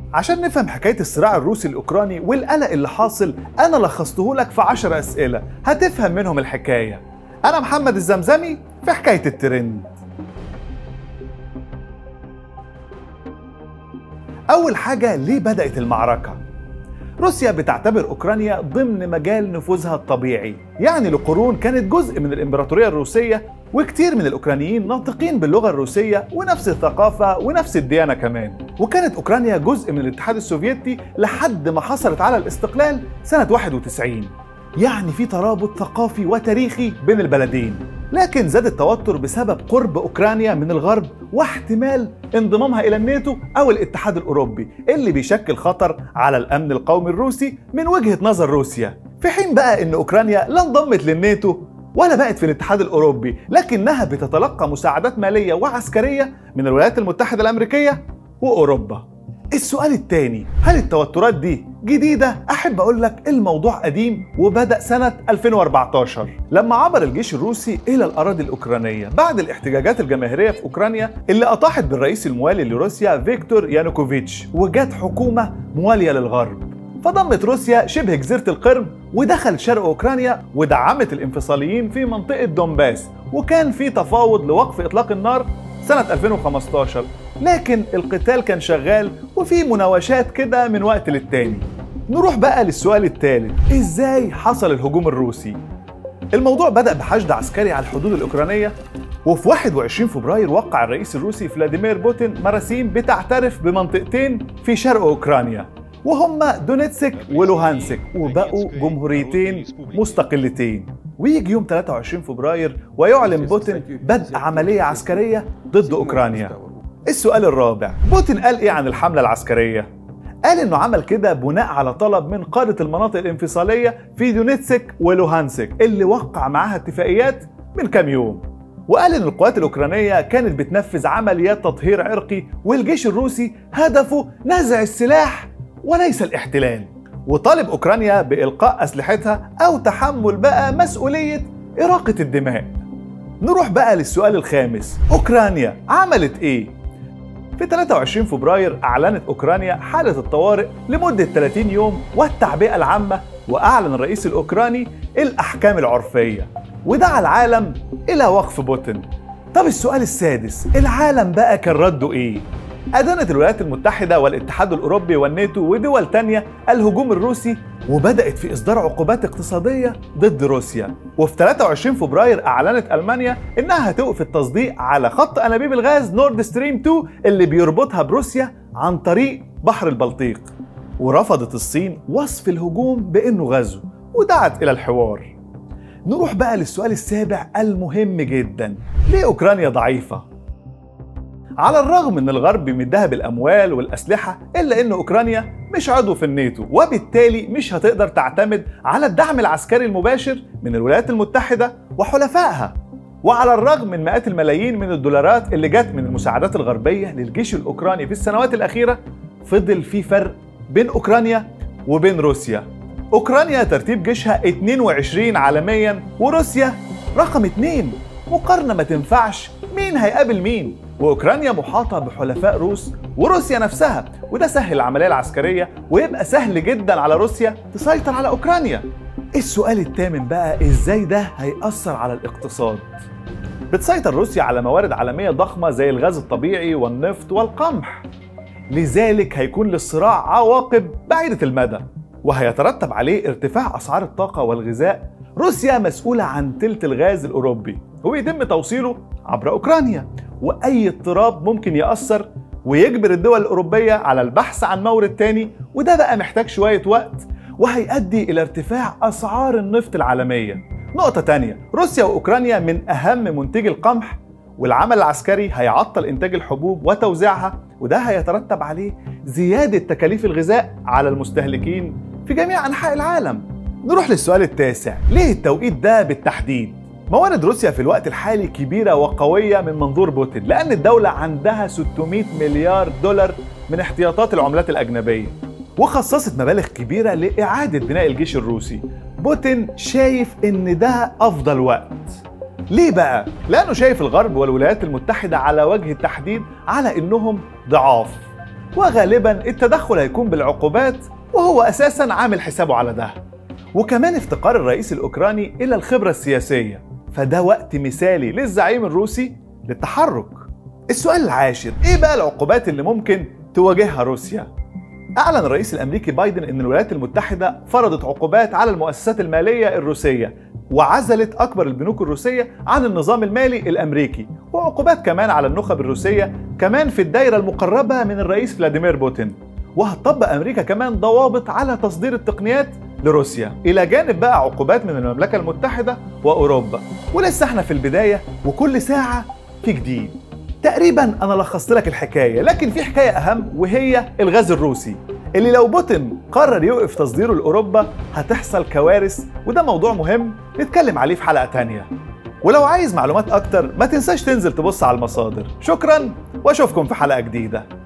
عشان نفهم حكاية الصراع الروسي الأوكراني والقلق اللي حاصل أنا لخصته لك في 10 أسئلة هتفهم منهم الحكاية أنا محمد الزمزمي في حكاية الترند أول حاجة ليه بدأت المعركة؟ روسيا بتعتبر أوكرانيا ضمن مجال نفوذها الطبيعي يعني لقرون كانت جزء من الإمبراطورية الروسية وكتير من الأوكرانيين ناطقين باللغة الروسية ونفس الثقافة ونفس الديانة كمان وكانت أوكرانيا جزء من الاتحاد السوفيتي لحد ما حصلت على الاستقلال سنة 91 يعني في ترابط ثقافي وتاريخي بين البلدين لكن زاد التوتر بسبب قرب اوكرانيا من الغرب واحتمال انضمامها الى الناتو او الاتحاد الاوروبي اللي بيشكل خطر على الامن القومي الروسي من وجهه نظر روسيا في حين بقى ان اوكرانيا لا انضمت للناتو ولا بقت في الاتحاد الاوروبي لكنها بتتلقى مساعدات ماليه وعسكريه من الولايات المتحده الامريكيه واوروبا السؤال الثاني هل التوترات دي جديدة؟ أحب أقول لك الموضوع قديم وبدأ سنة 2014 لما عبر الجيش الروسي إلى الأراضي الأوكرانية بعد الاحتجاجات الجماهيرية في أوكرانيا اللي أطاحت بالرئيس الموالي لروسيا فيكتور يانوكوفيتش وجات حكومة موالية للغرب فضمت روسيا شبه جزيرة القرم ودخلت شرق أوكرانيا ودعمت الانفصاليين في منطقة دونباس وكان في تفاوض لوقف إطلاق النار سنة 2015 لكن القتال كان شغال وفي مناوشات كده من وقت للتاني نروح بقى للسؤال الثالث ازاي حصل الهجوم الروسي الموضوع بدأ بحشد عسكري على الحدود الأوكرانية وفي 21 فبراير وقع الرئيس الروسي فلاديمير بوتين مراسيم بتعترف بمنطقتين في شرق أوكرانيا وهما دونيتسك ولوهانسك وبقوا جمهوريتين مستقلتين ويجي يوم 23 فبراير ويعلن بوتين بدء عملية عسكرية ضد أوكرانيا السؤال الرابع بوتين قال إيه عن الحملة العسكرية؟ قال إنه عمل كده بناء على طلب من قادة المناطق الانفصالية في دونيتسك ولوهانسك اللي وقع معاها اتفاقيات من كام يوم وقال ان القوات الاوكرانيه كانت بتنفذ عمليات تطهير عرقي والجيش الروسي هدفه نزع السلاح وليس الاحتلال وطالب اوكرانيا بالقاء اسلحتها او تحمل بقى مسؤوليه اراقه الدماء نروح بقى للسؤال الخامس اوكرانيا عملت ايه في 23 فبراير اعلنت اوكرانيا حاله الطوارئ لمده 30 يوم والتعبئه العامه واعلن الرئيس الاوكراني الاحكام العرفيه ودعا العالم الى وقف بوتين طب السؤال السادس العالم بقى كان رده ايه أدانت الولايات المتحدة والاتحاد الأوروبي والناتو ودول تانية الهجوم الروسي وبدأت في إصدار عقوبات اقتصادية ضد روسيا وفي 23 فبراير أعلنت ألمانيا إنها هتوقف التصديق على خط أنابيب الغاز نورد ستريم 2 اللي بيربطها بروسيا عن طريق بحر البلطيق ورفضت الصين وصف الهجوم بأنه غزو ودعت إلى الحوار نروح بقى للسؤال السابع المهم جدا ليه أوكرانيا ضعيفة؟ على الرغم ان الغرب بيمدها بالاموال والاسلحه الا ان اوكرانيا مش عضو في الناتو وبالتالي مش هتقدر تعتمد على الدعم العسكري المباشر من الولايات المتحده وحلفائها وعلى الرغم من مئات الملايين من الدولارات اللي جت من المساعدات الغربيه للجيش الاوكراني في السنوات الاخيره فضل في فرق بين اوكرانيا وبين روسيا اوكرانيا ترتيب جيشها 22 عالميا وروسيا رقم 2 مقارنه ما تنفعش مين هيقابل مين واوكرانيا محاطه بحلفاء روس وروسيا نفسها وده سهل العمليه العسكريه ويبقى سهل جدا على روسيا تسيطر على اوكرانيا السؤال الثامن بقى ازاي ده هيأثر على الاقتصاد بتسيطر روسيا على موارد عالميه ضخمه زي الغاز الطبيعي والنفط والقمح لذلك هيكون للصراع عواقب بعيده المدى وهيترتب عليه ارتفاع اسعار الطاقه والغذاء روسيا مسؤوله عن تلت الغاز الاوروبي ويتم توصيله عبر اوكرانيا واي اضطراب ممكن ياثر ويجبر الدول الاوروبيه على البحث عن مورد تاني وده بقى محتاج شويه وقت وهيؤدي الى ارتفاع اسعار النفط العالميه نقطه تانية روسيا واوكرانيا من اهم منتجي القمح والعمل العسكري هيعطل انتاج الحبوب وتوزيعها وده هيترتب عليه زياده تكاليف الغذاء على المستهلكين في جميع انحاء العالم نروح للسؤال التاسع ليه التوقيت ده بالتحديد موارد روسيا في الوقت الحالي كبيرة وقوية من منظور بوتين لأن الدولة عندها 600 مليار دولار من احتياطات العملات الأجنبية وخصصت مبالغ كبيرة لإعادة بناء الجيش الروسي بوتين شايف إن ده أفضل وقت ليه بقى؟ لأنه شايف الغرب والولايات المتحدة على وجه التحديد على إنهم ضعاف وغالبا التدخل هيكون بالعقوبات وهو أساسا عامل حسابه على ده وكمان افتقار الرئيس الأوكراني إلى الخبرة السياسية فده وقت مثالي للزعيم الروسي للتحرك السؤال العاشر إيه بقى العقوبات اللي ممكن تواجهها روسيا؟ أعلن الرئيس الأمريكي بايدن أن الولايات المتحدة فرضت عقوبات على المؤسسات المالية الروسية وعزلت أكبر البنوك الروسية عن النظام المالي الأمريكي وعقوبات كمان على النخب الروسية كمان في الدائرة المقربة من الرئيس فلاديمير بوتين وهتطبق أمريكا كمان ضوابط على تصدير التقنيات لروسيا إلى جانب بقى عقوبات من المملكة المتحدة وأوروبا ولسه احنا في البداية وكل ساعة في جديد تقريبا انا لخصت لك الحكايه لكن في حكايه اهم وهي الغاز الروسي اللي لو بوتين قرر يوقف تصديره لاوروبا هتحصل كوارث وده موضوع مهم نتكلم عليه في حلقه تانية ولو عايز معلومات اكتر ما تنساش تنزل تبص على المصادر شكرا واشوفكم في حلقه جديده